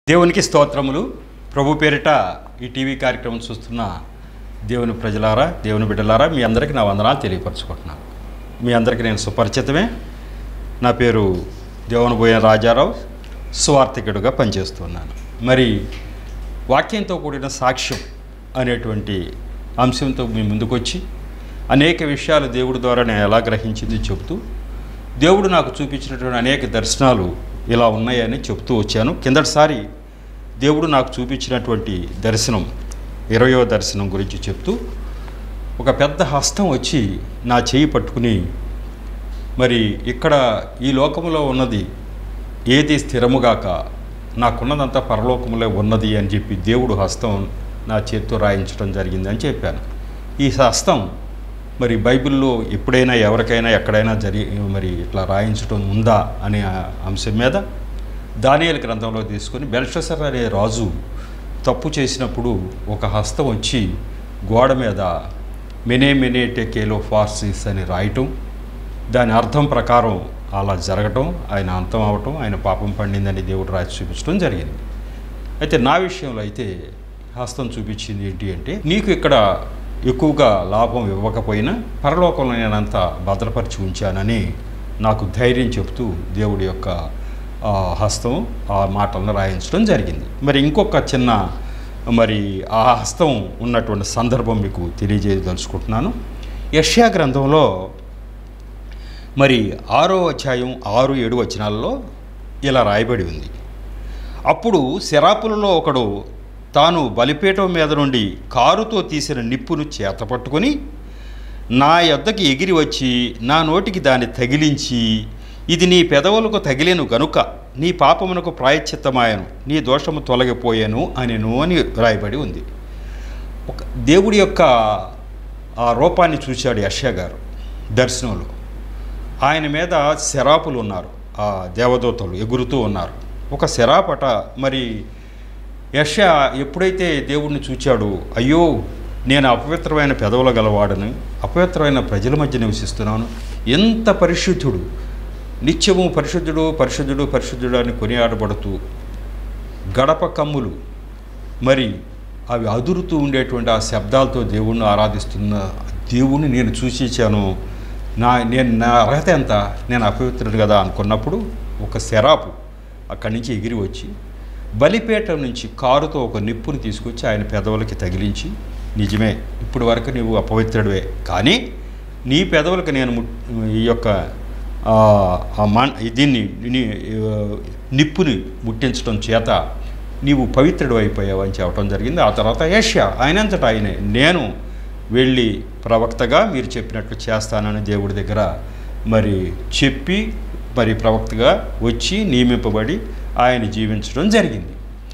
దేవునికి స్తోత్రములు ప్రభు పేరిట ఈ టీవీ కార్యక్రమం చూస్తున్న దేవుని ప్రజలారా దేవుని బిడ్డలారా మీ అందరికీ నా వందనాలు తెలియపరచుకుంటున్నాను మీ అందరికీ నేను సుపరిచితమే నా పేరు దేవనబోయిన రాజారావు సువార్థికుడుగా పనిచేస్తున్నాను మరి వాక్యంతో కూడిన సాక్ష్యం అనేటువంటి అంశంతో మీ ముందుకొచ్చి అనేక విషయాలు దేవుడి ద్వారా నేను ఎలా గ్రహించింది చెబుతూ దేవుడు నాకు చూపించినటువంటి అనేక దర్శనాలు ఇలా ఉన్నాయని చెప్తూ వచ్చాను కిందటిసారి దేవుడు నాకు చూపించినటువంటి దర్శనం ఇరవయో దర్శనం గురించి చెప్తూ ఒక పెద్ద హస్తం వచ్చి నా చేయి పట్టుకుని మరి ఇక్కడ ఈ లోకములో ఉన్నది ఏది స్థిరముగాక నాకున్నదంతా పరలోకములో ఉన్నది అని చెప్పి దేవుడు హస్తం నా చేతితో రాయించడం జరిగింది అని చెప్పాను ఈ హస్తం మరి బైబిల్లో ఎప్పుడైనా ఎవరికైనా ఎక్కడైనా జరి మరి ఇట్లా రాయించడం ఉందా అనే ఆ అంశం మీద దానియేలు గ్రంథంలో తీసుకొని బెల్షసర్ అనే రాజు తప్పు చేసినప్పుడు ఒక హస్తం వచ్చి గోడ మీద మెనే మెనే టెకేలో ఫార్సిస్ అని రాయటం దాని అర్థం ప్రకారం అలా జరగటం ఆయన అంతం అవటం ఆయన పాపం పండిందని దేవుడు రాసి చూపించడం జరిగింది అయితే నా విషయంలో అయితే హస్తం చూపించింది ఏంటి అంటే నీకు ఇక్కడ ఎక్కువగా లాభం ఇవ్వకపోయినా పరలోకంలో నేనంత భద్రపరిచి ఉంచానని నాకు ధైర్యం చెప్తూ దేవుడి యొక్క ఆ, హస్తం ఆ మాటలను రాయించడం జరిగింది మరి ఇంకొక చిన్న మరి ఆ హస్తం ఉన్నటువంటి సందర్భం మీకు తెలియజేయదలుచుకుంటున్నాను యష్యా గ్రంథంలో మరి ఆరో అధ్యాయం ఆరు ఏడు వచనాల్లో ఇలా రాయబడి ఉంది అప్పుడు శరాపులలో ఒకడు తాను బలిపీఠం మీద నుండి కారుతో తీసిన నిప్పును చేతపట్టుకొని నా యొద్దకి ఎగిరి వచ్చి నా నోటికి దాన్ని తగిలించి ఇది నీ పెదవులకు తగిలేను గనుక నీ పాపమునకు ప్రాయశ్చిత్తమాయను నీ దోషము తొలగిపోయాను అనెను అని రాయబడి ఉంది ఒక దేవుడి యొక్క ఆ రూపాన్ని చూశాడు యష్యా గారు దర్శనంలో ఆయన మీద శరాపులు ఉన్నారు ఆ దేవదూతలు ఎగురుతూ ఉన్నారు ఒక శరాపట మరి యశ ఎప్పుడైతే దేవుడిని చూచాడో అయ్యో నేను అపవిత్రమైన పెదవుల గలవాడను అపవిత్రమైన ప్రజల మధ్య నివసిస్తున్నాను ఎంత పరిశుద్ధుడు నిత్యము పరిశుద్ధుడు పరిశుద్ధుడు పరిశుద్ధుడు అని కొనియాడబడుతూ గడప కమ్ములు మరి అవి అదురుతూ ఉండేటువంటి ఆ శబ్దాలతో దేవుణ్ణి ఆరాధిస్తున్న దేవుణ్ణి నేను చూసేసాను నా నేను నా అర్హత ఎంత నేను అపవిత్రుడు కదా అనుకున్నప్పుడు ఒక శరాపు అక్కడి నుంచి ఎగిరి వచ్చి బలిపేట నుంచి కారుతో ఒక నిప్పుని తీసుకొచ్చి ఆయన పెదవులకి తగిలించి నిజమే ఇప్పుడు వరకు నీవు అపవిత్రుడివే కానీ నీ పెదవులకు నేను ము- ఈ యొక్క ఆ, ఆ మన్ దీన్ని ని- ఆ, నిప్పుని ముట్టించడం చేత నీవు పవిత్రుడు అయిపోయావు అని చెప్పడం జరిగింది ఆ తర్వాత ఏష్యా ఆయనంతటా ఆయనే నేను వెళ్ళి ప్రవక్తగా మీరు చెప్పినట్లు చేస్తానని దేవుడి దగ్గర మరి చెప్పి మరి ప్రవక్తగా వచ్చి నియమింపబడి ఆయన జీవించడం జరిగింది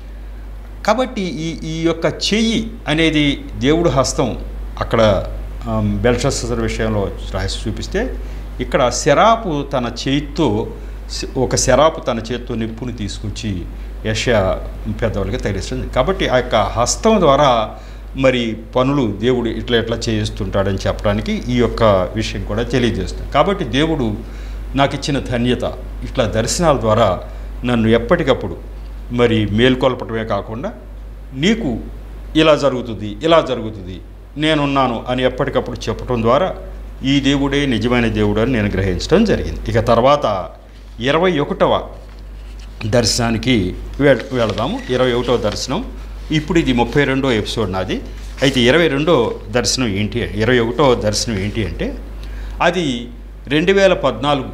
కాబట్టి ఈ ఈ యొక్క చెయ్యి అనేది దేవుడు హస్తం అక్కడ బెల్షస్సర్ విషయంలో రాసి చూపిస్తే ఇక్కడ శరాపు తన చేతితో శ- ఒక శరాపు తన చేతితో నిప్పుని తీసుకొచ్చి యశ పెద్దవాళ్ళకి తగిలిస్తుంది కాబట్టి ఆ యొక్క హస్తం ద్వారా మరి పనులు దేవుడు ఇట్లా ఇట్లా చేయిస్తుంటాడని చెప్పడానికి ఈ యొక్క విషయం కూడా తెలియజేస్తుంది కాబట్టి దేవుడు నాకు ఇచ్చిన ధన్యత ఇట్లా దర్శనాల ద్వారా నన్ను ఎప్పటికప్పుడు మరి మేల్కొల్పటమే కాకుండా నీకు ఇలా జరుగుతుంది ఇలా జరుగుతుంది నేనున్నాను అని ఎప్పటికప్పుడు చెప్పటం ద్వారా ఈ దేవుడే నిజమైన దేవుడు అని నేను గ్రహించడం జరిగింది ఇక తర్వాత ఇరవై ఒకటవ దర్శనానికి వెళ్ వెళదాము ఇరవై ఒకటో దర్శనం ఇప్పుడు ఇది ముప్పై రెండో ఎపిసోడ్ నాది అయితే ఇరవై రెండో దర్శనం ఏంటి ఇరవై ఒకటో దర్శనం ఏంటి అంటే అది రెండు వేల పద్నాలుగు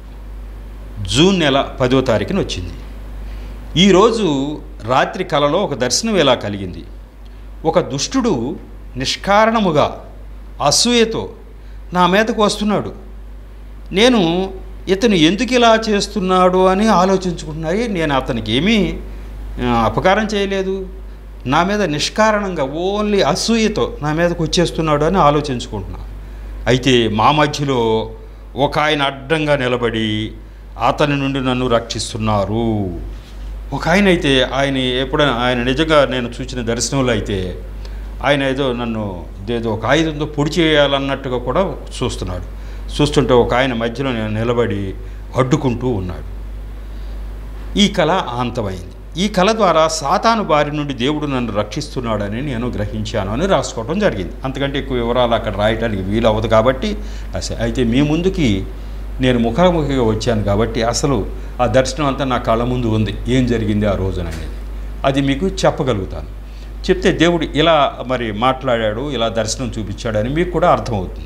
జూన్ నెల పదో తారీఖున వచ్చింది ఈరోజు రాత్రి కలలో ఒక దర్శనం ఇలా కలిగింది ఒక దుష్టుడు నిష్కారణముగా అసూయతో నా మీదకు వస్తున్నాడు నేను ఇతను ఎందుకు ఇలా చేస్తున్నాడు అని ఆలోచించుకుంటున్నాయి నేను అతనికి ఏమీ ఆ, అపకారం చేయలేదు నా మీద నిష్కారణంగా ఓన్లీ అసూయతో నా మీదకి వచ్చేస్తున్నాడు అని ఆలోచించుకుంటున్నా అయితే మా మధ్యలో ఒక ఆయన అడ్డంగా నిలబడి అతని నుండి నన్ను రక్షిస్తున్నారు ఒక ఆయన అయితే ఆయన ఎప్పుడైనా ఆయన నిజంగా నేను చూసిన దర్శనంలో అయితే ఆయన ఏదో నన్ను ఏదో ఒక ఆయుధంతో పొడి చేయాలన్నట్టుగా కూడా చూస్తున్నాడు చూస్తుంటే ఒక ఆయన మధ్యలో నేను నిలబడి అడ్డుకుంటూ ఉన్నాడు ఈ కళ అంతమైంది ఈ కళ ద్వారా సాతాను బారి నుండి దేవుడు నన్ను రక్షిస్తున్నాడని నేను గ్రహించాను అని రాసుకోవడం జరిగింది అంతకంటే ఎక్కువ వివరాలు అక్కడ రాయడానికి వీలు అవ్వదు కాబట్టి రాసా. అయితే మీ ముందుకి నేను ముఖాముఖిగా వచ్చాను కాబట్టి అసలు ఆ దర్శనం అంతా నా కళ్ళ ముందు ఉంది ఏం జరిగింది ఆ రోజున అనేది అది మీకు చెప్పగలుగుతాను చెప్తే దేవుడు ఇలా మరి మాట్లాడాడు ఇలా దర్శనం చూపించాడని మీకు కూడా అర్థమవుతుంది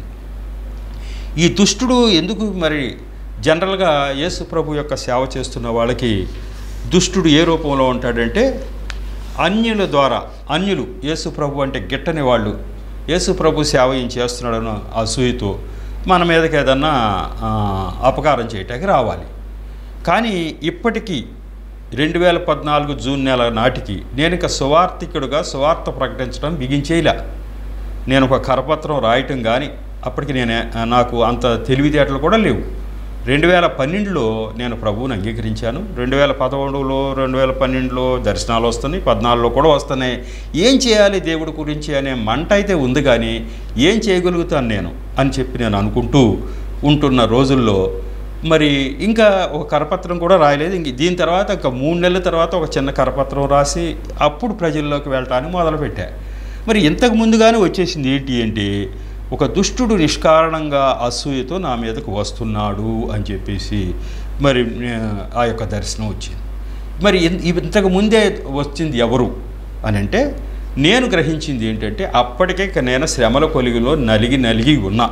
ఈ దుష్టుడు ఎందుకు మరి జనరల్గా యేసు ప్రభు యొక్క సేవ చేస్తున్న వాళ్ళకి దుష్టుడు ఏ రూపంలో ఉంటాడంటే అన్యుల ద్వారా అన్యులు యేసు ప్రభు అంటే గిట్టని వాళ్ళు యేసు ప్రభు సేవ ఏం చేస్తున్నాడని అసూయతో మన మీదకి ఏదన్నా ఆ, అపకారం చేయటానికి రావాలి కానీ ఇప్పటికీ రెండు వేల పద్నాలుగు జూన్ నెల నాటికి నేను ఇక సువార్థికుడుగా సువార్త ప్రకటించడం బిగించేయలే నేను ఒక కరపత్రం రాయటం కానీ అప్పటికి నేను నాకు అంత తెలివితేటలు కూడా లేవు రెండు వేల పన్నెండులో నేను ప్రభువుని అంగీకరించాను రెండు వేల పదకొండులో రెండు వేల పన్నెండులో దర్శనాలు వస్తున్నాయి పద్నాలుగులో కూడా వస్తున్నాయి ఏం చేయాలి దేవుడి గురించి అనే మంట అయితే ఉంది కానీ ఏం చేయగలుగుతాను నేను అని చెప్పి నేను అనుకుంటూ ఉంటున్న రోజుల్లో మరి ఇంకా ఒక కరపత్రం కూడా రాయలేదు ఇంక దీని తర్వాత ఇంకా మూడు నెలల తర్వాత ఒక చిన్న కరపత్రం రాసి అప్పుడు ప్రజల్లోకి వెళ్ళటానికి మొదలుపెట్టా మరి ఇంతకు ముందుగానే వచ్చేసింది ఏంటి అంటే ఒక దుష్టుడు నిష్కారణంగా అసూయతో నా మీదకు వస్తున్నాడు అని చెప్పేసి మరి ఆ, ఆ యొక్క దర్శనం వచ్చింది మరి ఇన్- ఇంతకు ముందే వచ్చింది ఎవరు అని అంటే నేను గ్రహించింది ఏంటంటే అప్పటికే ఇక నేను శ్రమల కొలిగిలో నలిగి నలిగి ఉన్నా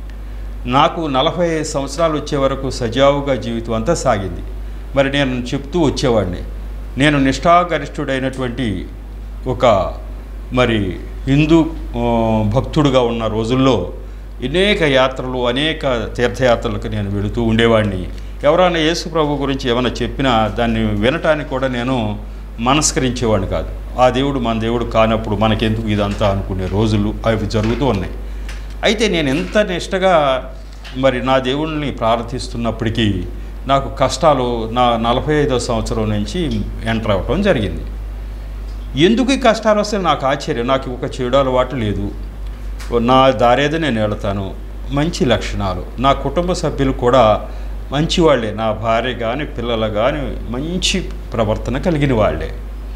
నాకు నలభై ఐదు సంవత్సరాలు వచ్చే వరకు సజావుగా జీవితం అంతా సాగింది మరి నేను చెప్తూ వచ్చేవాడిని నేను నిష్ఠాగరిష్ఠుడైనటువంటి ఒక మరి హిందూ ఆ, భక్తుడుగా ఉన్న రోజుల్లో అనేక యాత్రలు అనేక తీర్థయాత్రలకు నేను వెళుతూ ఉండేవాడిని ఎవరైనా యేసు ప్రభు గురించి ఏమైనా చెప్పినా దాన్ని వినటానికి కూడా నేను మనస్కరించేవాడిని కాదు ఆ దేవుడు మన దేవుడు కానప్పుడు మనకెందుకు ఇదంతా అనుకునే రోజులు అవి జరుగుతూ ఉన్నాయి అయితే నేను ఎంత నిష్టగా మరి నా దేవుణ్ణి ప్రార్థిస్తున్నప్పటికీ నాకు కష్టాలు నా నలభై ఐదో సంవత్సరం నుంచి ఎంటర్ అవ్వటం జరిగింది ఎందుకు ఈ కష్టాలు వస్తే నాకు ఆశ్చర్యం నాకు ఒక చెడు అలవాటు లేదు నా దారేదో నేను వెళతాను మంచి లక్షణాలు నా కుటుంబ సభ్యులు కూడా మంచివాళ్లే నా భార్య కానీ పిల్లలు కానీ మంచి ప్రవర్తన కలిగిన వాళ్ళే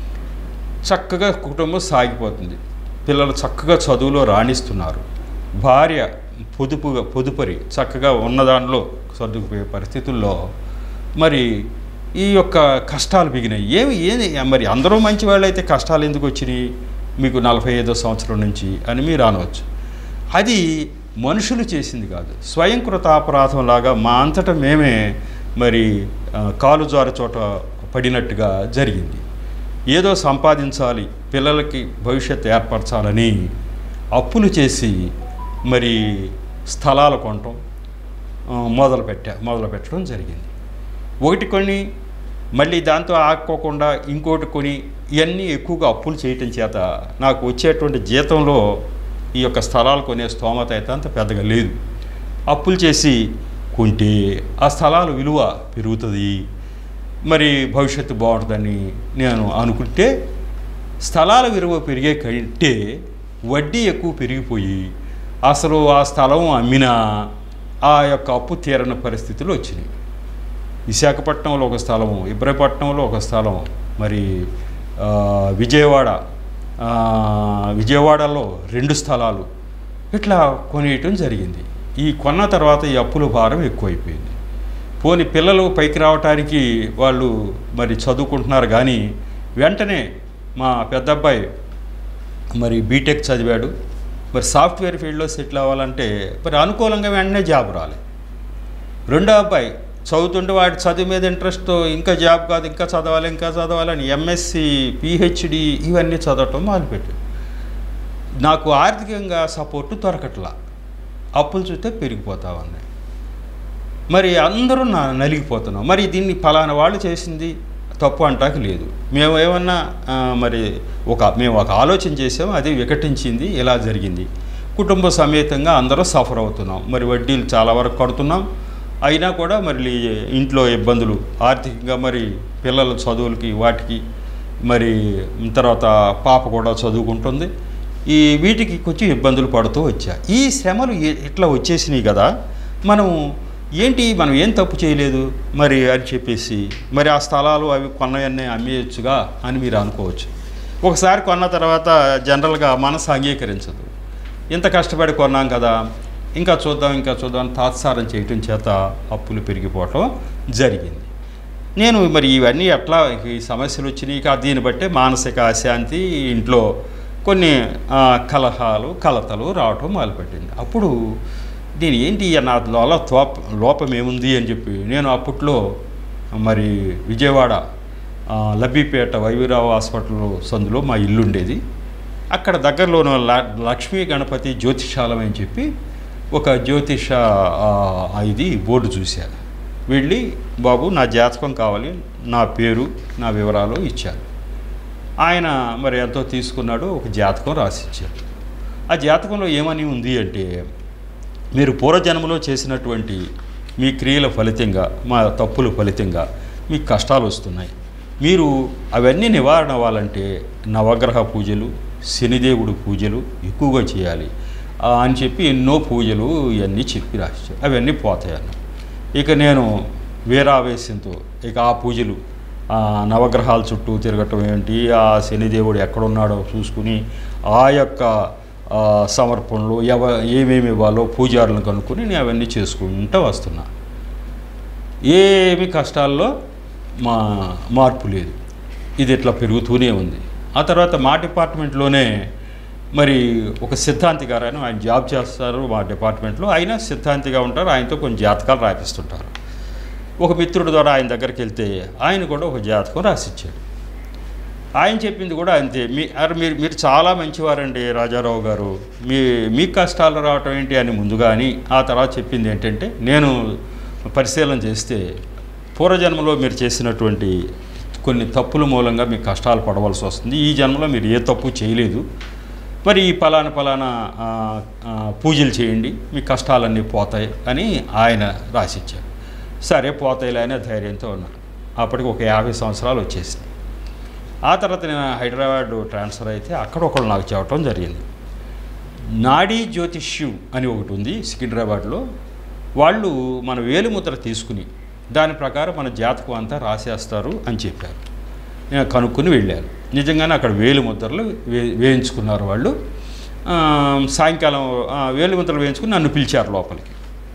చక్కగా కుటుంబం సాగిపోతుంది పిల్లలు చక్కగా చదువులో రాణిస్తున్నారు భార్య పొదుపుగా పొదుపరి చక్కగా ఉన్నదానిలో సర్దుకుపోయే పరిస్థితుల్లో మరి ఈ యొక్క కష్టాలు బిగినాయి ఏమి ఏది మరి అందరూ మంచి వాళ్ళు అయితే కష్టాలు ఎందుకు వచ్చినాయి మీకు నలభై ఐదో సంవత్సరం నుంచి అని మీరు అనవచ్చు అది మనుషులు చేసింది కాదు స్వయం కృతాపరాధం లాగా మా అంతటా మేమే మరి ఆ, కాలు జారు చోట పడినట్టుగా జరిగింది ఏదో సంపాదించాలి పిల్లలకి భవిష్యత్తు ఏర్పరచాలని అప్పులు చేసి మరి స్థలాలు కొనటం ఆ, మొదలుపెట్టా మొదలు పెట్టడం జరిగింది ఒకటి కొని మళ్ళీ దాంతో ఆడుకోకుండా ఇంకోటి కొని ఇవన్నీ ఎక్కువగా అప్పులు చేయటం చేత నాకు వచ్చేటువంటి జీతంలో ఈ యొక్క స్థలాలు కొనే స్తోమత అయితే అంత పెద్దగా లేదు అప్పులు చేసి కొంటే ఆ స్థలాల విలువ పెరుగుతుంది మరి భవిష్యత్తు బాగుంటుందని నేను అనుకుంటే స్థలాల విలువ పెరిగే కంటే వడ్డీ ఎక్కువ పెరిగిపోయి అసలు ఆ స్థలం అమ్మినా ఆ యొక్క అప్పు తీరని పరిస్థితులు వచ్చినాయి విశాఖపట్నంలో ఒక స్థలం ఇబ్రహీపట్నంలో ఒక స్థలం మరి ఆ, విజయవాడ ఆ, విజయవాడలో రెండు స్థలాలు ఇట్లా కొనేయటం జరిగింది ఈ కొన్న తర్వాత ఈ అప్పుల భారం ఎక్కువైపోయింది పోని పిల్లలు పైకి రావటానికి వాళ్ళు మరి చదువుకుంటున్నారు కానీ వెంటనే మా పెద్ద అబ్బాయి మరి బీటెక్ చదివాడు మరి సాఫ్ట్వేర్ ఫీల్డ్లో సెటిల్ అవ్వాలంటే మరి అనుకూలంగా వెంటనే జాబ్ రాలి రెండో అబ్బాయి చదువుతుంటే వాడి చదువు మీద ఇంట్రెస్ట్ ఇంకా జాబ్ కాదు ఇంకా చదవాలి ఇంకా చదవాలని ఎంఎస్సి పిహెచ్డి ఇవన్నీ చదవటం మొదలుపెట్టాడు నాకు ఆర్థికంగా సపోర్టు దొరకట్లా అప్పులు చూస్తే పెరిగిపోతా ఉన్నాయి మరి అందరూ నా నలిగిపోతున్నాం మరి దీన్ని ఫలానా వాళ్ళు చేసింది తప్పు అంటాక లేదు మేము ఏమన్నా ఆ, మరి ఒక మేము ఒక ఆలోచన చేసాము అది వికటించింది ఇలా జరిగింది కుటుంబ సమేతంగా అందరూ సఫర్ అవుతున్నాం మరి వడ్డీలు చాలా వరకు కడుతున్నాం అయినా కూడా మరి ఇంట్లో ఇబ్బందులు ఆర్థికంగా మరి పిల్లల చదువులకి వాటికి మరి తర్వాత పాప కూడా చదువుకుంటుంది ఈ వీటికి కొంచెం ఇబ్బందులు పడుతూ వచ్చా ఈ శ్రమలు ఎ- ఇట్లా వచ్చేసినాయి కదా మనం ఏంటి మనం ఏం తప్పు చేయలేదు మరి అని చెప్పేసి మరి ఆ స్థలాలు అవి కొన్నవన్నీ అమ్మేయచ్చుగా అని మీరు అనుకోవచ్చు ఒకసారి కొన్న తర్వాత జనరల్గా మనసు అంగీకరించదు ఇంత కష్టపడి కొన్నాం కదా ఇంకా చూద్దాం ఇంకా చూద్దాం తాత్సారం చేయటం చేత అప్పులు పెరిగిపోవటం జరిగింది నేను మరి ఇవన్నీ ఎట్లా ఈ సమస్యలు వచ్చినాయి కా దీన్ని బట్టే మానసిక అశాంతి ఇంట్లో కొన్ని ఆ, కలహాలు కలతలు రావటం మొదలుపెట్టింది అప్పుడు నేను ఏంటి నా లోల తోప లోపం ఏముంది అని చెప్పి నేను అప్పట్లో మరి విజయవాడ ఆ, లబ్బిపేట వైవిరావు హాస్పిటల్ సందులో మా ఇల్లు ఉండేది అక్కడ దగ్గరలోని ల- లక్ష్మీ గణపతి జ్యోతిషాలం అని చెప్పి ఒక జ్యోతిష ఆ, ఇది బోర్డు చూశాను వెళ్ళి బాబు నా జాతకం కావాలి నా పేరు నా వివరాలు ఇచ్చాను ఆయన మరి ఎంతో తీసుకున్నాడు ఒక జాతకం రాసిచ్చారు ఆ జాతకంలో ఏమని ఉంది అంటే మీరు పూర్వజన్మలో చేసినటువంటి మీ క్రియల ఫలితంగా మా తప్పుల ఫలితంగా మీకు కష్టాలు వస్తున్నాయి మీరు అవన్నీ నివారణ అవ్వాలంటే నవగ్రహ పూజలు శనిదేవుడు పూజలు ఎక్కువగా చేయాలి ఆ, అని చెప్పి ఎన్నో పూజలు ఇవన్నీ చెప్పి రాశారు అవన్నీ పోతాయి అన్న ఇక నేను వీరావేశంతో ఇక ఆ పూజలు ఆ నవగ్రహాల చుట్టూ తిరగటం ఏంటి ఆ శనిదేవుడు ఎక్కడున్నాడో చూసుకుని ఆ యొక్క ఆ, సమర్పణలు ఎవ ఏమేమి ఇవ్వాలో పూజారులను కనుక్కొని నేను అవన్నీ చేసుకుంటూ వస్తున్నా ఏమి కష్టాల్లో మా మార్పు లేదు ఇది ఇట్లా పెరుగుతూనే ఉంది ఆ తర్వాత మా డిపార్ట్మెంట్లోనే మరి ఒక సిద్ధాంతి గారు ఆయన ఆయన జాబ్ చేస్తారు మా డిపార్ట్మెంట్లో ఆయన సిద్ధాంతిగా ఉంటారు ఆయనతో కొన్ని జాతకాలు రాపిస్తుంటారు ఒక మిత్రుడి ద్వారా ఆయన దగ్గరికి వెళ్తే ఆయన కూడా ఒక జాతకం రాసిచ్చాడు ఆయన చెప్పింది కూడా అంతే మీ అరే మీరు మీరు చాలా మంచివారండి రాజారావు గారు మీ మీ కష్టాలు రావటం ఏంటి అని ముందుగా అని ఆ తర్వాత చెప్పింది ఏంటంటే నేను పరిశీలన చేస్తే పూర్వజన్మలో మీరు చేసినటువంటి కొన్ని తప్పుల మూలంగా మీకు కష్టాలు పడవలసి వస్తుంది ఈ జన్మలో మీరు ఏ తప్పు చేయలేదు మరి ఈ పలానా పలానా ఆ, ఆ, పూజలు చేయండి మీ కష్టాలన్నీ పోతాయి అని ఆయన రాసిచ్చారు సరే పోతాయిలే అనే ధైర్యంతో ఉన్నాను అప్పటికి ఒక యాభై సంవత్సరాలు వచ్చేసినాయి ఆ తర్వాత నేను హైదరాబాద్ ట్రాన్స్ఫర్ అయితే అక్కడ ఒకళ్ళు నాకు చెప్పడం జరిగింది నాడీ జ్యోతిష్యం అని ఒకటి ఉంది సికింద్రాబాద్లో వాళ్ళు మన వేలిముద్ర తీసుకుని దాని ప్రకారం మన జాతకం అంతా రాసేస్తారు అని చెప్పారు నేను కనుక్కొని వెళ్ళాను నిజంగానే అక్కడ వేలిముద్రలు వే వేయించుకున్నారు వాళ్ళు ఆ, సాయంకాలం ఆ, వేలిముద్రలు వేయించుకుని నన్ను పిలిచారు లోపలికి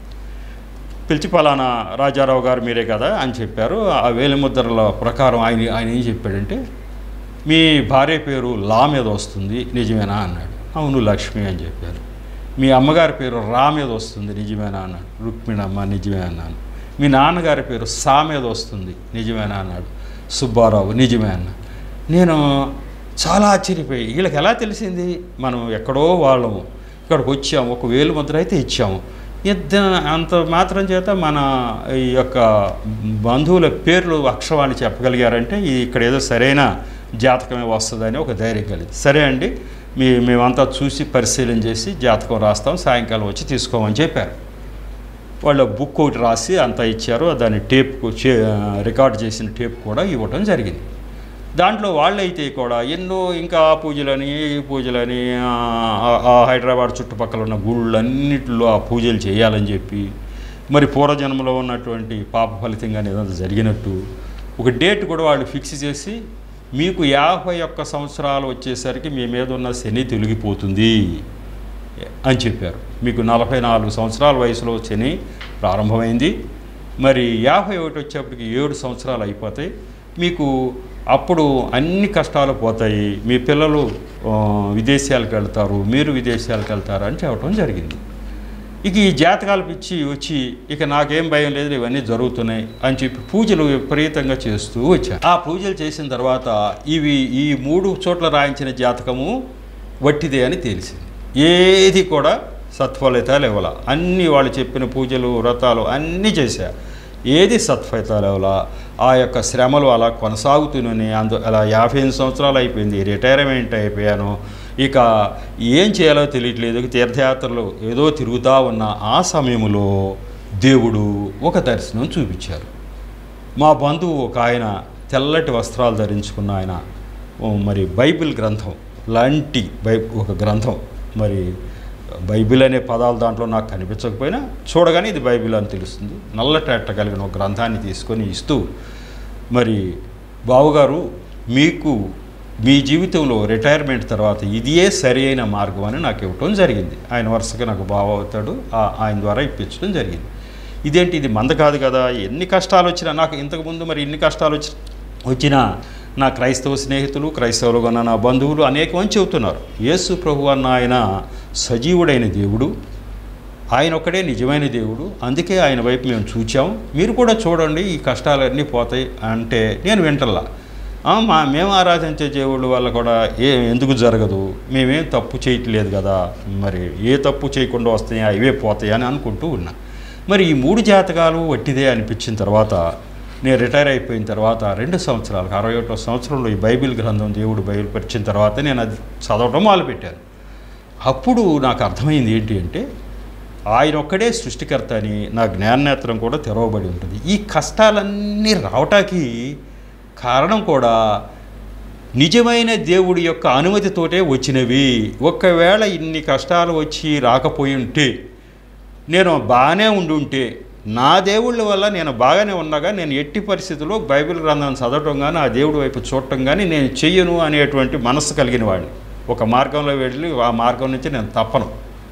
పిలిచి పలానా రాజారావు గారు మీరే కదా అని చెప్పారు ఆ వేలిముద్రల ప్రకారం ఆయన ఆయన ఏం చెప్పాడంటే మీ భార్య పేరు లా మీద వస్తుంది నిజమేనా అన్నాడు అవును లక్ష్మి అని చెప్పారు మీ అమ్మగారి పేరు రా మీద వస్తుంది నిజమేనా అన్నాడు రుక్మిణమ్మ నిజమే అన్నాను మీ నాన్నగారి పేరు సా మీద వస్తుంది నిజమేనా అన్నాడు సుబ్బారావు నిజమే అన్నా నేను చాలా ఆశ్చర్యపోయి వీళ్ళకి ఎలా తెలిసింది మనం ఎక్కడో వాళ్ళము ఇక్కడికి వచ్చాము ఒక వేలు ముద్ర అయితే ఇచ్చాము ఇద్దరు అంత మాత్రం చేత మన ఈ యొక్క బంధువుల పేర్లు అక్షరాన్ని చెప్పగలిగారంటే ఈ ఇక్కడ ఏదో సరైన జాతకమే వస్తుందని ఒక ధైర్యం కలిగింది సరే అండి మీ మేమంతా చూసి పరిశీలన చేసి జాతకం రాస్తాం సాయంకాలం వచ్చి తీసుకోమని చెప్పారు వాళ్ళ బుక్ ఒకటి రాసి అంతా ఇచ్చారు దాన్ని టేప్ చే రికార్డ్ చేసిన టేప్ కూడా ఇవ్వటం జరిగింది దాంట్లో వాళ్ళైతే కూడా ఎన్నో ఇంకా ఆ పూజలని ఈ పూజలని ఆ- ఆ హైదరాబాద్ చుట్టుపక్కల ఉన్న గుళ్ళన్నిటిలో ఆ పూజలు చేయాలని చెప్పి మరి పూర్వజన్మలో ఉన్నటువంటి పాప ఫలితంగా ఏదైనా జరిగినట్టు ఒక డేట్ కూడా వాళ్ళు ఫిక్స్ చేసి మీకు యాభై ఒక్క సంవత్సరాలు వచ్చేసరికి మీ మీద ఉన్న శని తొలగిపోతుంది అని చెప్పారు మీకు నలభై నాలుగు సంవత్సరాల వయసులో శని ప్రారంభమైంది మరి యాభై ఒకటి వచ్చేప్పటికి ఏడు సంవత్సరాలు అయిపోతాయి మీకు అప్పుడు అన్ని కష్టాలు పోతాయి మీ పిల్లలు ఆ, విదేశాలకు వెళ్తారు మీరు విదేశాలకు వెళ్తారు అని చెప్పడం జరిగింది ఇక ఈ జాతకాలు పిచ్చి వచ్చి ఇక నాకేం భయం లేదు ఇవన్నీ జరుగుతున్నాయి అని చెప్పి పూజలు విపరీతంగా చేస్తూ వచ్చాను ఆ పూజలు చేసిన తర్వాత ఇవి ఈ మూడు చోట్ల రాయించిన జాతకము వట్టిదే అని తెలిసింది ఏది కూడా సత్ఫలితాలు ఇవ్వాల అన్నీ వాళ్ళు చెప్పిన పూజలు వ్రతాలు అన్నీ చేశా ఏది సత్ఫలితాలు ఇవ్వాల ఆ యొక్క శ్రమలు అలా కొనసాగుతూనే అందు అలా యాభై ఎనిమిది సంవత్సరాలు అయిపోయింది రిటైర్మెంట్ అయిపోయాను ఇక ఏం చేయాలో తెలియట్లేదు తీర్థయాత్రలు ఏదో తిరుగుతూ ఉన్న ఆ సమయంలో దేవుడు ఒక దర్శనం చూపించారు మా బంధువు ఒక ఆయన తెల్లటి వస్త్రాలు ధరించుకున్న ఆయన ఓ మరి బైబిల్ గ్రంథం లాంటి బై ఒక గ్రంథం మరి బైబిల్ అనే పదాలు దాంట్లో నాకు కనిపించకపోయినా చూడగానే ఇది బైబిల్ అని తెలుస్తుంది నల్లటేట కలిగిన ఒక గ్రంథాన్ని తీసుకొని ఇస్తూ మరి బావుగారు మీకు మీ జీవితంలో రిటైర్మెంట్ తర్వాత ఇదియే సరి అయిన మార్గం అని నాకు ఇవ్వటం జరిగింది ఆయన వరుసగా నాకు బావ అవుతాడు ఆ- ఆయన ద్వారా ఇప్పించడం జరిగింది ఇదేంటి ఇది మంద కాదు కదా ఎన్ని కష్టాలు వచ్చినా నాకు ఇంతకుముందు మరి ఇన్ని కష్టాలు వచ్చి వచ్చినా నా క్రైస్తవ స్నేహితులు క్రైస్తవులుగా ఉన్న నా బంధువులు అనేక మంది చెబుతున్నారు యేసు ప్రభు అన్న ఆయన సజీవుడైన దేవుడు ఆయన ఒక్కడే నిజమైన దేవుడు అందుకే ఆయన వైపు మేము చూచాం మీరు కూడా చూడండి ఈ కష్టాలన్నీ పోతాయి అంటే నేను వింటల్లా "ఆ, మా మేము ఆరాధించే దేవుళ్ళ వల్ల కూడా ఏ ఎందుకు జరగదు మేమేం తప్పు చేయట్లేదు కదా మరి ఏ తప్పు చేయకుండా వస్తాయి అవే పోతాయి అని అనుకుంటూ ఉన్నా మరి ఈ మూడు జాతకాలు వట్టిదే అనిపించిన తర్వాత నేను రిటైర్ అయిపోయిన తర్వాత రెండు సంవత్సరాలకు అరవై ఒకటో సంవత్సరంలో ఈ బైబిల్ గ్రంథం దేవుడు బైబిల్ పరిచిన తర్వాత నేను అది చదవడం మొదలుపెట్టాను అప్పుడు నాకు అర్థమైంది ఏంటి అంటే ఆయన ఒక్కడే సృష్టికర్త అని నా జ్ఞాననేత్రం కూడా తెరవబడి ఉంటుంది ఈ కష్టాలన్నీ రావటానికి కారణం కూడా నిజమైన దేవుడి యొక్క అనుమతితోటే వచ్చినవి ఒకవేళ ఇన్ని కష్టాలు వచ్చి రాకపోయి ఉంటే నేను బాగానే ఉండి ఉంటే నా దేవుళ్ళ వల్ల నేను బాగానే ఉండగా నేను ఎట్టి పరిస్థితుల్లో బైబిల్ గ్రంథాన్ని చదవటం కానీ ఆ దేవుడి వైపు చూడటం కానీ నేను చెయ్యను అనేటువంటి మనస్సు కలిగిన వాడిని ఒక మార్గంలో వెళ్ళి ఆ మార్గం నుంచి నేను తప్పను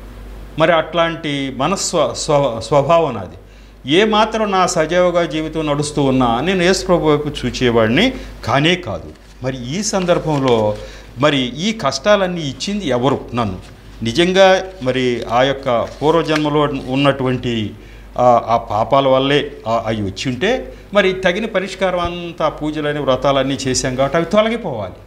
మరి అట్లాంటి మనస్వ స్వ స్వభావం నాది ఏ మాత్రం నా సజీవగా జీవితం నడుస్తూ ఉన్నా నేను యేసుప్రభు వైపు చూచేవాడిని కానే కాదు మరి ఈ సందర్భంలో మరి ఈ కష్టాలన్నీ ఇచ్చింది ఎవరు నన్ను నిజంగా మరి ఆ యొక్క పూర్వజన్మలో ఉన్నటువంటి ఆ- ఆ పాపాల వల్లే ఆ- అవి వచ్చి ఉంటే మరి తగిన పరిష్కారం అంతా పూజలని వ్రతాలన్నీ చేశాం కాబట్టి అవి తొలగిపోవాలి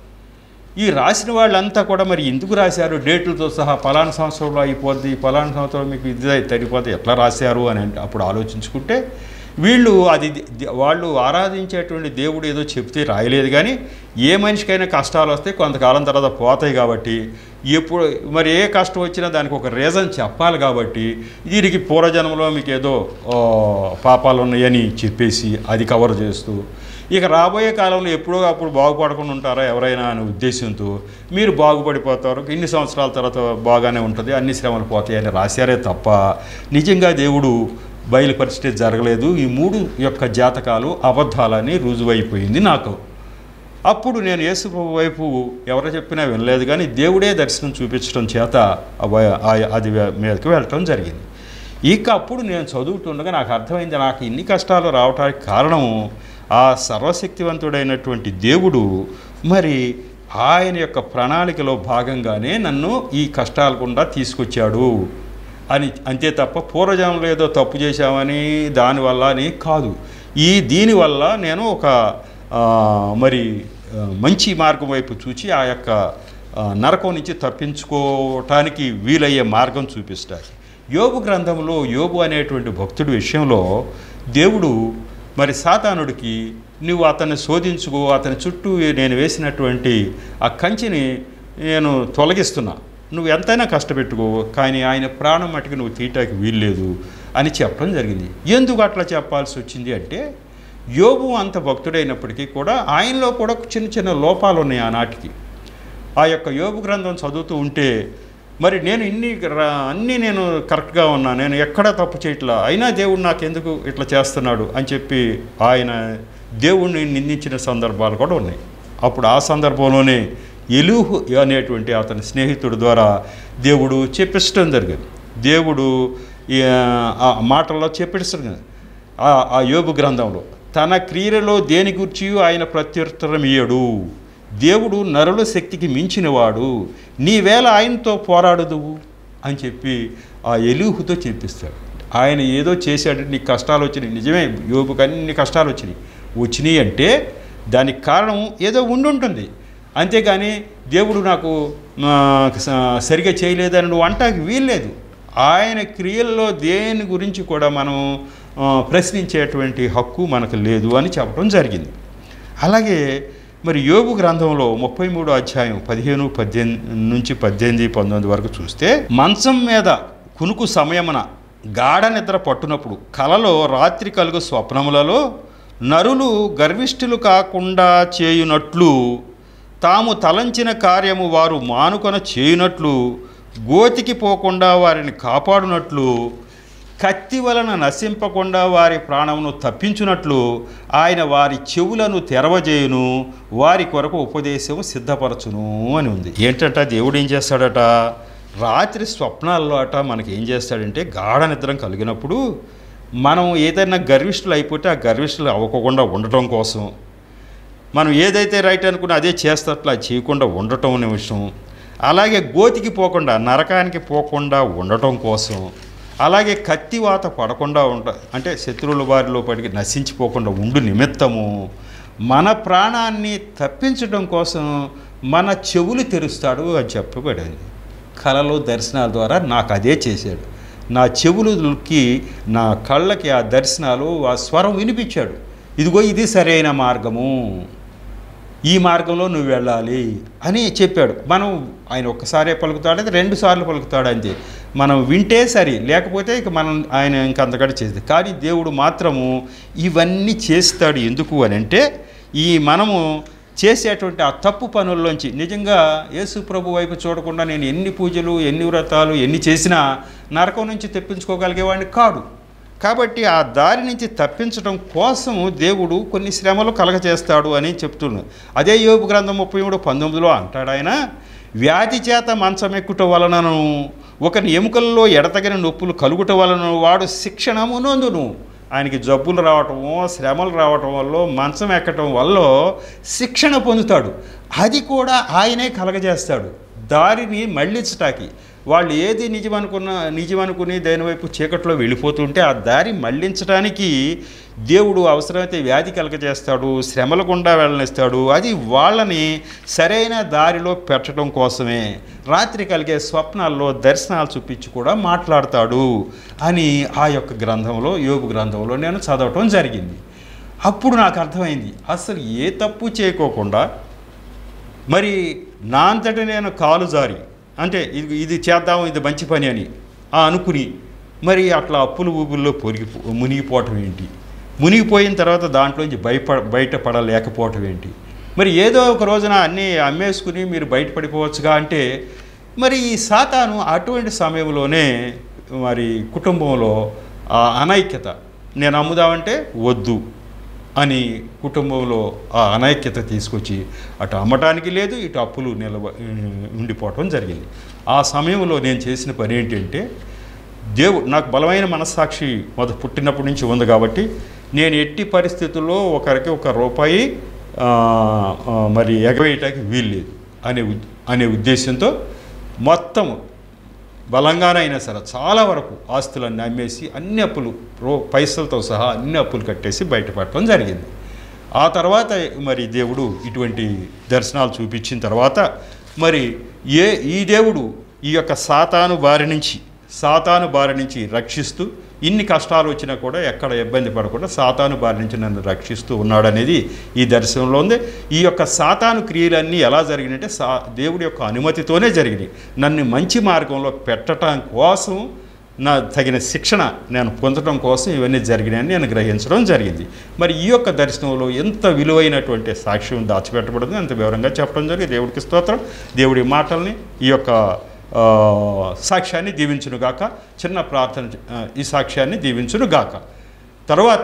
ఈ రాసిన వాళ్ళంతా కూడా మరి ఎందుకు రాశారు డేట్లతో సహా పలానా సంవత్సరంలో అయిపోద్ది పలానా సంవత్సరం మీకు ఇది తగ్గిపోతే ఎట్లా రాశారు అని అంటే అప్పుడు ఆలోచించుకుంటే వీళ్ళు అది ది- వాళ్ళు ఆరాధించేటువంటి దేవుడు ఏదో చెప్తే రాయలేదు కానీ ఏ మనిషికైనా కష్టాలు వస్తే కొంతకాలం తర్వాత పోతాయి కాబట్టి ఎప్పుడు మరి ఏ కష్టం వచ్చినా దానికి ఒక రీజన్ చెప్పాలి కాబట్టి దీనికి పూర్వజన్మలో మీకు ఏదో ఆ, పాపాలు ఉన్నాయని చెప్పేసి అది కవర్ చేస్తూ ఇక రాబోయే కాలంలో ఎప్పుడో అప్పుడు బాగుపడకుండా ఉంటారా ఎవరైనా అనే ఉద్దేశంతో మీరు బాగుపడిపోతారు ఇన్ని సంవత్సరాల తర్వాత బాగానే ఉంటుంది అన్ని శ్రమలు పోతాయని రాశారే తప్ప నిజంగా దేవుడు బయలుపరిచితే జరగలేదు ఈ మూడు యొక్క జాతకాలు అబద్ధాలని రుజువైపోయింది నాకు అప్పుడు నేను యేసుప్రభు వైపు ఎవరు చెప్పినా వినలేదు కానీ దేవుడే దర్శనం చూపించడం చేత ఆ వ- ఆ- అది వె- మీదకి వెళ్ళటం జరిగింది ఇక అప్పుడు నేను చదువుతుండగా నాకు అర్థమైంది నాకు ఇన్ని కష్టాలు రావడానికి కారణము ఆ సర్వశక్తివంతుడైనటువంటి దేవుడు మరి ఆయన యొక్క ప్రణాళికలో భాగంగానే నన్ను ఈ కష్టాల గుండా తీసుకొచ్చాడు అని అంతే తప్ప పూర్వజన్మలో ఏదో తప్పు చేశామని దానివల్ల అని కాదు ఈ దీనివల్ల నేను ఒక ఆ, మరి ఆ, మంచి మార్గం వైపు చూచి ఆ యొక్క ఆ, నరకం నుంచి తప్పించుకోవటానికి వీలయ్యే మార్గం చూపిస్తారు యోబు గ్రంథంలో యోబు అనేటువంటి భక్తుడి విషయంలో దేవుడు మరి సాతానుడికి నువ్వు అతన్ని శోధించుకో అతని చుట్టూ నేను వేసినటువంటి ఆ కంచిని నేను తొలగిస్తున్నా నువ్వు ఎంతైనా కష్టపెట్టుకో కానీ ఆయన ప్రాణం మట్టుకు నువ్వు తీయటానికి వీల్లేదు అని చెప్పడం జరిగింది ఎందుకు అట్లా చెప్పాల్సి వచ్చింది అంటే యోబు అంత భక్తుడైనప్పటికీ కూడా ఆయనలో కూడా చిన్న చిన్న లోపాలు ఉన్నాయి ఆనాటికి ఆ యొక్క యోబు గ్రంథం చదువుతూ ఉంటే మరి నేను ఇన్ని రా- అన్నీ నేను కరెక్ట్గా ఉన్నా నేను ఎక్కడా తప్పు చేయట్లా అయినా దేవుడు నాకు ఎందుకు ఇట్లా చేస్తున్నాడు అని చెప్పి ఆయన దేవుణ్ణి నిందించిన సందర్భాలు కూడా ఉన్నాయి అప్పుడు ఆ సందర్భంలోనే ఎలుహు అనేటువంటి అతని స్నేహితుడి ద్వారా దేవుడు చెప్పిస్తడం జరిగింది దేవుడు ఈ, ఆ మాటల్లో చెప్పిస్తడం జరిగింది. ఆ ఆ యోబు గ్రంథంలో తన క్రియలలో దేని గురించి ఆయన ప్రత్యుత్తరం ఇయ్యడు దేవుడు నరుల శక్తికి మించినవాడు నీవేళ ఆయనతో పోరాడదువు అని చెప్పి ఆ ఎలుహుతో చెప్పిస్తాడు ఆయన ఏదో చేశాడు నీకు కష్టాలు వచ్చినాయి నిజమే యోబుకి అన్ని కష్టాలు వచ్చినాయి వచ్చినాయి అంటే దానికి కారణం ఏదో ఉండుంటుంది అంతేగాని దేవుడు నాకు ఆ, స- సరిగా చేయలేదని నువ్వు అంటానికి వీల్లేదు ఆయన క్రియల్లో దేని గురించి కూడా మనం ఆ, ప్రశ్నించేటువంటి హక్కు మనకు లేదు అని చెప్పడం జరిగింది అలాగే మరి యోగు గ్రంథంలో ముప్పై మూడో అధ్యాయం పదిహేను పద్దెనిమిది నుంచి పద్దెనిమిది పంతొమ్మిది వరకు చూస్తే మంచం మీద కునుకు సమయమున గాఢ నిద్ర పట్టునప్పుడు కలలో రాత్రి కలుగు స్వప్నములలో నరులు గర్విష్ఠులు కాకుండా చేయునట్లు తాము తలంచిన కార్యము వారు మానుకొన చేయునట్లు గోతికి పోకుండా వారిని కాపాడునట్లు కత్తి వలన నశింపకుండా వారి ప్రాణమును తప్పించునట్లు ఆయన వారి చెవులను తెరవజేయును వారి కొరకు ఉపదేశము సిద్ధపరచును అని ఉంది ఏంటంట దేవుడు ఏం చేస్తాడట రాత్రి స్వప్నాల్లో అట మనకి ఏం చేస్తాడంటే గాఢ నిద్రం కలిగినప్పుడు మనం ఏదైనా గర్విష్ఠులు అయిపోతే ఆ గర్విష్ఠులు అవ్వకుండా ఉండటం కోసం మనం ఏదైతే రైట్ అనుకున్నా అదే చేస్తట్లా చేయకుండా ఉండటం అనే విషయం అలాగే గోతికి పోకుండా నరకానికి పోకుండా ఉండటం కోసం అలాగే కత్తివాత పడకుండా ఉండ అంటే శత్రువుల బారిలో పడి నశించిపోకుండా ఉండు నిమిత్తము మన ప్రాణాన్ని తప్పించడం కోసం మన చెవులు తెరుస్తాడు అని చెప్పబడింది కళలో దర్శనాల ద్వారా నాకు అదే చేశాడు నా చెవులకి నా కళ్ళకి ఆ దర్శనాలు ఆ స్వరం వినిపించాడు ఇదిగో ఇది సరైన మార్గము ఈ మార్గంలో నువ్వు వెళ్ళాలి అని చెప్పాడు మనం ఆయన ఒక్కసారే పలుకుతాడు అది రెండు సార్లు పలుకుతాడు అంతే మనం వింటే సరి లేకపోతే ఇక మనం ఆయన ఇంకంతకంటే చేస్తుంది కానీ దేవుడు మాత్రము ఇవన్నీ చేస్తాడు ఎందుకు అని అంటే ఈ మనము చేసేటువంటి ఆ తప్పు పనుల్లోంచి నిజంగా యేసు ప్రభు వైపు చూడకుండా నేను ఎన్ని పూజలు ఎన్ని వ్రతాలు ఎన్ని చేసినా నరకం నుంచి తెప్పించుకోగలిగేవాడిని కాడు కాబట్టి ఆ దారి నుంచి తప్పించడం కోసము దేవుడు కొన్ని శ్రమలు కలగచేస్తాడు అని చెప్తున్నాడు అదే యోగు గ్రంథం ముప్పై మూడు పంతొమ్మిదిలో అంటాడు ఆయన వ్యాధి చేత మంచం ఎక్కుట వలనను ఒకని ఎముకల్లో ఎడతగిన నొప్పులు కలుగుట వలన వాడు శిక్షణమునందును ఆయనకి జబ్బులు రావటమో శ్రమలు రావటం వల్ల మంచం ఎక్కటం వల్ల శిక్షణ పొందుతాడు అది కూడా ఆయనే కలగజేస్తాడు దారిని మళ్ళించటానికి వాళ్ళు ఏది నిజం అనుకున్న నిజం అనుకుని దాని వైపు చీకట్లో వెళ్ళిపోతుంటే ఆ దారి మళ్ళించడానికి దేవుడు అవసరమైతే వ్యాధి కలగజేస్తాడు శ్రమల గుండా వెళ్ళనిస్తాడు అది వాళ్ళని సరైన దారిలో పెట్టడం కోసమే రాత్రి కలిగే స్వప్నాల్లో దర్శనాలు చూపించి కూడా మాట్లాడతాడు అని ఆ యొక్క గ్రంథంలో యోగు గ్రంథంలో నేను చదవటం జరిగింది అప్పుడు నాకు అర్థమైంది అసలు ఏ తప్పు చేయకోకుండా మరి నా అంతట నేను కాలు జారి అంటే ఇది ఇది చేద్దాం ఇది మంచి పని అని ఆ అనుకుని మరి అట్లా అప్పులు ఊబుల్లో పొరిగి మునిగిపోవటం ఏంటి మునిగిపోయిన తర్వాత దాంట్లోంచి బయప బయటపడలేకపోవటం ఏంటి మరి ఏదో ఒక రోజున అన్నీ అమ్మేసుకుని మీరు బయటపడిపోవచ్చుగా అంటే మరి ఈ సాతాను అటువంటి సమయంలోనే మరి కుటుంబంలో ఆ అనైక్యత నేను అమ్ముదామంటే వద్దు అని కుటుంబంలో ఆ అనైక్యత తీసుకొచ్చి అటు అమ్మటానికి లేదు ఇటు అప్పులు నిలవ ఉండిపోవటం జరిగింది ఆ సమయంలో నేను చేసిన పని ఏంటంటే దేవుడు నాకు బలమైన మనస్సాక్షి మొదట పుట్టినప్పటి నుంచి ఉంది కాబట్టి నేను ఎట్టి పరిస్థితుల్లో ఒకరికి ఒక రూపాయి ఆ, ఆ, మరి ఎగవేయటానికి వీల్లేదు అనే ఉద్- అనే ఉద్దేశంతో మొత్తం బలంగానైనా సరే చాలా వరకు ఆస్తులన్నీ అమ్మేసి అన్ని అప్పులు రో పైసలతో సహా అన్ని అప్పులు కట్టేసి బయటపడటం జరిగింది ఆ తర్వాత మరి దేవుడు ఇటువంటి దర్శనాలు చూపించిన తర్వాత మరి ఏ ఈ దేవుడు ఈ యొక్క సాతాను బారి నుంచి సాతాను బారి నుంచి రక్షిస్తూ ఇన్ని కష్టాలు వచ్చినా కూడా ఎక్కడ ఇబ్బంది పడకుండా సాతాను బారి నుంచి నన్ను రక్షిస్తూ ఉన్నాడనేది ఈ దర్శనంలో ఉంది ఈ యొక్క సాతాను క్రియలన్నీ ఎలా జరిగినాయంటే సా దేవుడి యొక్క అనుమతితోనే జరిగినాయి నన్ను మంచి మార్గంలో పెట్టడం కోసం నా తగిన శిక్షణ నేను పొందడం కోసం ఇవన్నీ జరిగినాయని నేను గ్రహించడం జరిగింది మరి ఈ యొక్క దర్శనంలో ఎంత విలువైనటువంటి సాక్ష్యం దాచిపెట్టబడింది అంత వివరంగా చెప్పడం జరిగింది దేవుడికి స్తోత్రం దేవుడి మాటల్ని ఈ యొక్క ఆ, సాక్ష్యాన్ని దీవించునుగాక చిన్న ప్రార్థన ఆ, ఈ సాక్ష్యాన్ని దీవించునుగాక తర్వాత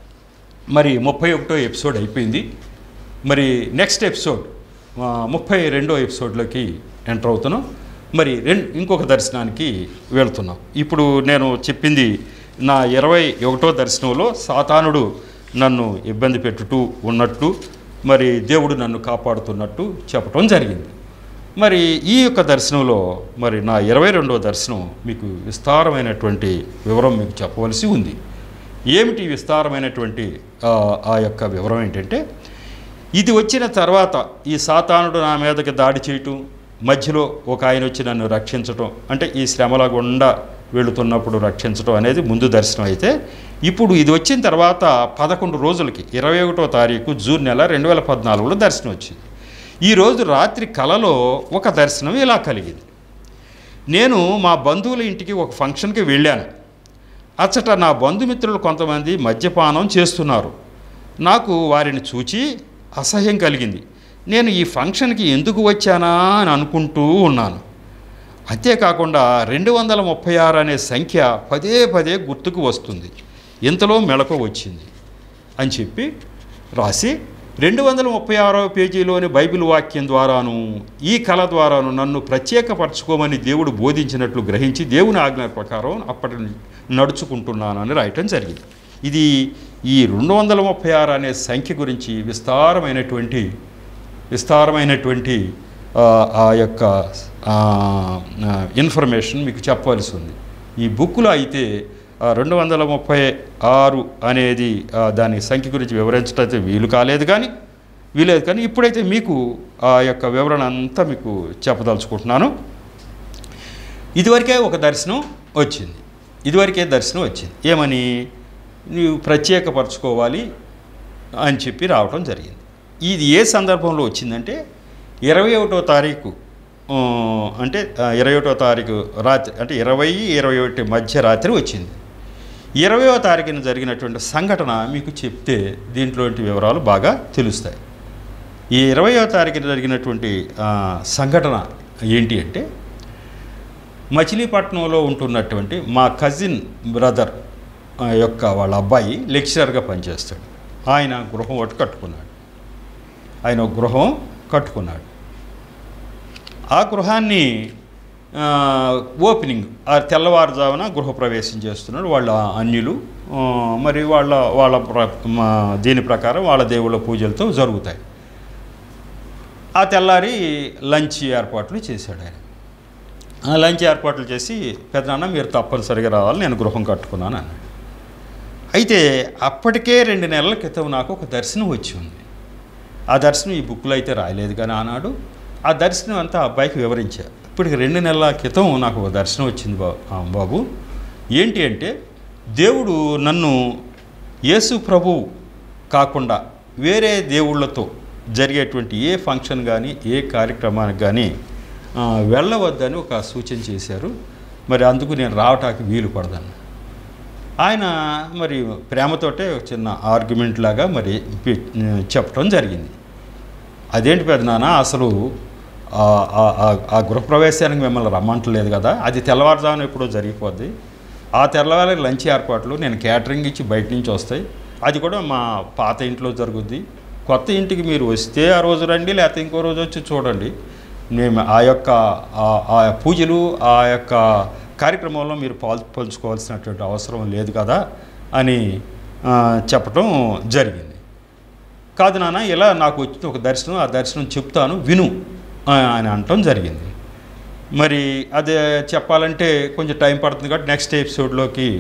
మరి ముప్పై ఒకటో ఎపిసోడ్ అయిపోయింది మరి నెక్స్ట్ ఎపిసోడ్ ఆ, ముప్పై రెండో ఎపిసోడ్లోకి ఎంటర్ అవుతున్నాం మరి రెం ఇంకొక దర్శనానికి వెళ్తున్నాం ఇప్పుడు నేను చెప్పింది నా ఇరవై ఒకటో దర్శనంలో సాతానుడు నన్ను ఇబ్బంది పెట్టుతూ ఉన్నట్టు మరి దేవుడు నన్ను కాపాడుతున్నట్టు చెప్పడం జరిగింది మరి ఈ యొక్క దర్శనంలో మరి నా ఇరవై రెండవ దర్శనం మీకు విస్తారమైనటువంటి వివరం మీకు చెప్పవలసి ఉంది ఏమిటి విస్తారమైనటువంటి ఆ, ఆ యొక్క వివరం ఏంటంటే ఇది వచ్చిన తర్వాత ఈ సాతానుడు నా మీదకి దాడి చేయటం మధ్యలో ఒక ఆయన వచ్చి నన్ను రక్షించటం అంటే ఈ శ్రమల గుండా వెళుతున్నప్పుడు రక్షించటం అనేది ముందు దర్శనం అయితే ఇప్పుడు ఇది వచ్చిన తర్వాత పదకొండు రోజులకి ఇరవై ఒకటో తారీఖు జూన్ నెల రెండు వేల పద్నాలుగులో దర్శనం వచ్చింది ఈరోజు రాత్రి కలలో ఒక దర్శనం ఇలా కలిగింది నేను మా బంధువుల ఇంటికి ఒక ఫంక్షన్కి వెళ్ళాను అచ్చట నా బంధుమిత్రులు కొంతమంది మద్యపానం చేస్తున్నారు నాకు వారిని చూచి అసహ్యం కలిగింది నేను ఈ ఫంక్షన్కి ఎందుకు వచ్చానా అని అనుకుంటూ ఉన్నాను అంతేకాకుండా రెండు వందల ముప్పై ఆరు అనే సంఖ్య పదే పదే గుర్తుకు వస్తుంది ఇంతలో మెలకు వచ్చింది అని చెప్పి రాసి రెండు వందల ముప్పై ఆరవ పేజీలోని బైబిల్ వాక్యం ద్వారాను ఈ కళ ద్వారాను నన్ను ప్రత్యేకపరచుకోమని దేవుడు బోధించినట్లు గ్రహించి దేవుని ఆజ్ఞ ప్రకారం అప్పటి నడుచుకుంటున్నాను అని రాయటం జరిగింది ఇది ఈ రెండు వందల ముప్పై ఆరు అనే సంఖ్య గురించి విస్తారమైనటువంటి విస్తారమైనటువంటి ఆ, ఆ యొక్క ఆ, ఆ, ఇన్ఫర్మేషన్ మీకు చెప్పవలసి ఉంది ఈ బుక్లో అయితే రెండు వందల ముప్పై ఆరు అనేది ఆ, దాని సంఖ్య గురించి వివరించడం అయితే వీలు కాలేదు కానీ వీలేదు కానీ ఇప్పుడైతే మీకు ఆ యొక్క వివరణ అంతా మీకు చెప్పదలుచుకుంటున్నాను ఇదివరకే ఒక దర్శనం వచ్చింది ఇదివరకే దర్శనం వచ్చింది ఏమని నీవు ప్రత్యేకపరచుకోవాలి అని చెప్పి రావటం జరిగింది ఇది ఏ సందర్భంలో వచ్చిందంటే ఇరవై ఒకటో తారీఖు ఆ, అంటే ఇరవై ఒకటో తారీఖు రాత్రి అంటే ఇరవై ఇరవై ఒకటి మధ్య రాత్రి వచ్చింది ఇరవయో తారీఖున జరిగినటువంటి సంఘటన మీకు చెప్తే దీంట్లోంటి వివరాలు బాగా తెలుస్తాయి ఈ ఇరవయో తారీఖున జరిగినటువంటి ఆ, సంఘటన ఏంటి అంటే మచిలీపట్నంలో ఉంటున్నటువంటి మా కజిన్ బ్రదర్ ఆ, యొక్క వాళ్ళ అబ్బాయి లెక్చరర్గా పనిచేస్తాడు ఆయన గృహం ఒకటి కట్టుకున్నాడు ఆయన ఒక గృహం కట్టుకున్నాడు ఆ గృహాన్ని ఆ, ఓపెనింగ్ ఆ తెల్లవారుజామున గృహప్రవేశం చేస్తున్నాడు వాళ్ళ అన్యులు ఆ, మరి వాళ్ళ వాళ్ళ ప్ర- మా దీని ప్రకారం వాళ్ళ దేవుళ్ళ పూజలతో జరుగుతాయి ఆ తెల్లారి లంచ్ ఏర్పాట్లు చేశాడు ఆయన ఆ లంచ్ ఏర్పాట్లు చేసి పెద్దనాన్న మీరు తప్పనిసరిగా రావాలి నేను గృహం కట్టుకున్నాను అన్నాడు అయితే అప్పటికే రెండు నెలల క్రితం నాకు ఒక దర్శనం వచ్చి ఉంది ఆ దర్శనం ఈ బుక్లో అయితే రాయలేదు కానీ ఆనాడు ఆ దర్శనం అంతా ఆ అబ్బాయికి వివరించా ఇప్పటికి రెండు నెలల క్రితం నాకు ఒక దర్శనం వచ్చింది బా ఆ బాబు ఏంటి అంటే దేవుడు నన్ను యేసు ప్రభు కాకుండా వేరే దేవుళ్ళతో జరిగేటువంటి ఏ ఫంక్షన్ కానీ ఏ కార్యక్రమానికి కానీ ఆ, వెళ్ళవద్దని ఒక సూచన చేశారు మరి అందుకు నేను రావటానికి వీలు పడదన్న ఆయన మరి ప్రేమతోటే ఒక చిన్న ఆర్గ్యుమెంట్ లాగా మరి పి- చెప్పడం జరిగింది అదేంటి పెద్దనాన్న అసలు ఆ- ఆ- ఆ- ఆ గృహప్రవేశానికి మిమ్మల్ని రమ్మంటలేదు కదా అది తెల్లవారుజామున ఎప్పుడో జరిగిపోద్ది ఆ తెల్లవారి లంచ్ ఏర్పాట్లు నేను క్యాటరింగ్ ఇచ్చి బయట నుంచి వస్తాయి అది కూడా మా పాత ఇంట్లో జరుగుద్ది కొత్త ఇంటికి మీరు వస్తే ఆ రోజు రండి లేకపోతే ఇంకో రోజు వచ్చి చూడండి మేము ఆ యొక్క ఆ- ఆ పూజలు ఆ యొక్క కార్యక్రమంలో మీరు పాలు పంచుకోవాల్సినటువంటి అవసరం లేదు కదా అని ఆ, చెప్పటం జరిగింది కాదు నాన్న ఇలా నాకు వచ్చిన ఒక దర్శనం ఆ దర్శనం చెప్తాను విను ఆ, అని అనటం జరిగింది మరి అదే చెప్పాలంటే కొంచెం టైం పడుతుంది కాబట్టి నెక్స్ట్ ఎపిసోడ్లోకి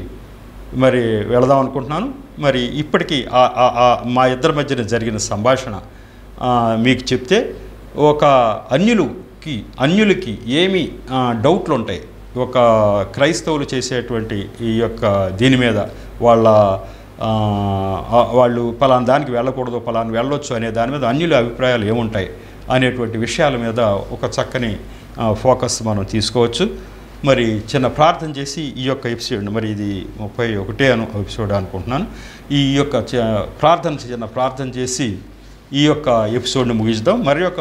మరి వెళదాం అనుకుంటున్నాను మరి ఇప్పటికీ ఆ- ఆ- ఆ మా ఇద్దరి మధ్యన జరిగిన సంభాషణ ఆ, మీకు చెప్తే ఒక అన్యులకి అన్యులకి ఏమి ఆ, డౌట్లు ఉంటాయి ఒక క్రైస్తవులు చేసేటువంటి ఈ యొక్క దీని మీద వాళ్ళ ఆ, ఆ, వాళ్ళు పలానా దానికి వెళ్ళకూడదు పలానా వెళ్ళొచ్చు అనే దాని మీద అన్యుల అభిప్రాయాలు ఏముంటాయి అనేటువంటి విషయాల మీద ఒక చక్కని ఆ, ఫోకస్ మనం తీసుకోవచ్చు మరి చిన్న ప్రార్థన చేసి ఈ యొక్క ఎపిసోడ్ మరి ఇది ముప్పై ఒకటే అను ఎపిసోడ్ అనుకుంటున్నాను ఈ యొక్క చ- ప్రార్థన చిన్న ప్రార్థన చేసి ఈ యొక్క ఎపిసోడ్ని ముగిద్దాం మరి ఒక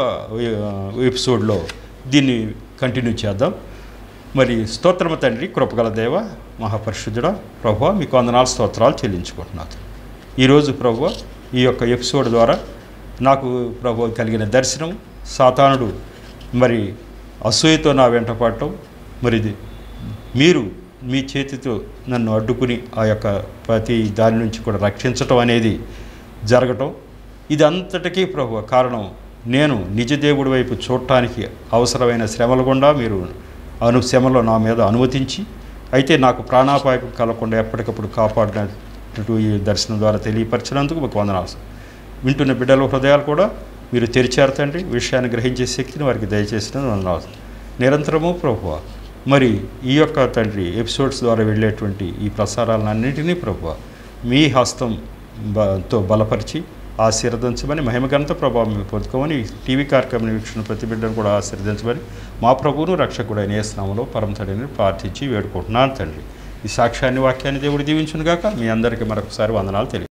ఎపిసోడ్లో దీన్ని కంటిన్యూ చేద్దాం మరి స్తోత్రమ తండ్రి కృపగల దేవ మహాపరిశుద్ధుడ ప్రభు మీకు వందనాలు స్తోత్రాలు చెల్లించుకుంటున్నాను ఈరోజు ప్రభు ఈ యొక్క ఎపిసోడ్ ద్వారా నాకు ప్రభు కలిగిన దర్శనం సాతానుడు మరి అసూయతో నా వెంట పడటం మరి ఇది మీరు మీ చేతితో నన్ను అడ్డుకుని ఆ యొక్క ప్రతి దాని నుంచి కూడా రక్షించటం అనేది జరగటం ఇది అంతటికీ ప్రభు కారణం నేను నిజ దేవుడి వైపు చూడటానికి అవసరమైన శ్రమలు గుండా మీరు అను శ్రమలో నా మీద అనుమతించి అయితే నాకు ప్రాణాపాయం కలగకుండా ఎప్పటికప్పుడు కాపాడినట్టు ఈ దర్శనం ద్వారా తెలియపరిచినందుకు మీకు వందనాలు వింటున్న బిడ్డల హృదయాలు కూడా మీరు తెరిచారు తండ్రి విషయాన్ని గ్రహించే శక్తిని వారికి దయచేసిన వందనాలు నిరంతరము ప్రభువ మరి ఈ యొక్క తండ్రి ఎపిసోడ్స్ ద్వారా వెళ్ళేటువంటి ఈ ప్రసారాలన్నింటినీ ప్రభువ మీ హస్తం బ- తో బలపరిచి ఆశీర్వదించమని మహిమగంత ప్రభావం మీరు పొందుకోమని ఈ టీవీ కార్యక్రమం వీక్షణ ప్రతి బిడ్డను కూడా ఆశీర్వదించమని మా ప్రభువును రక్షకుడైన యేసునామలో పరమ తండ్రిని ప్రార్థించి వేడుకుంటున్నాను తండ్రి ఈ సాక్ష్యాన్ని వాక్యాన్ని దేవుడు దీవించును గాక మీ అందరికీ మరొకసారి వందనాలు తెలియ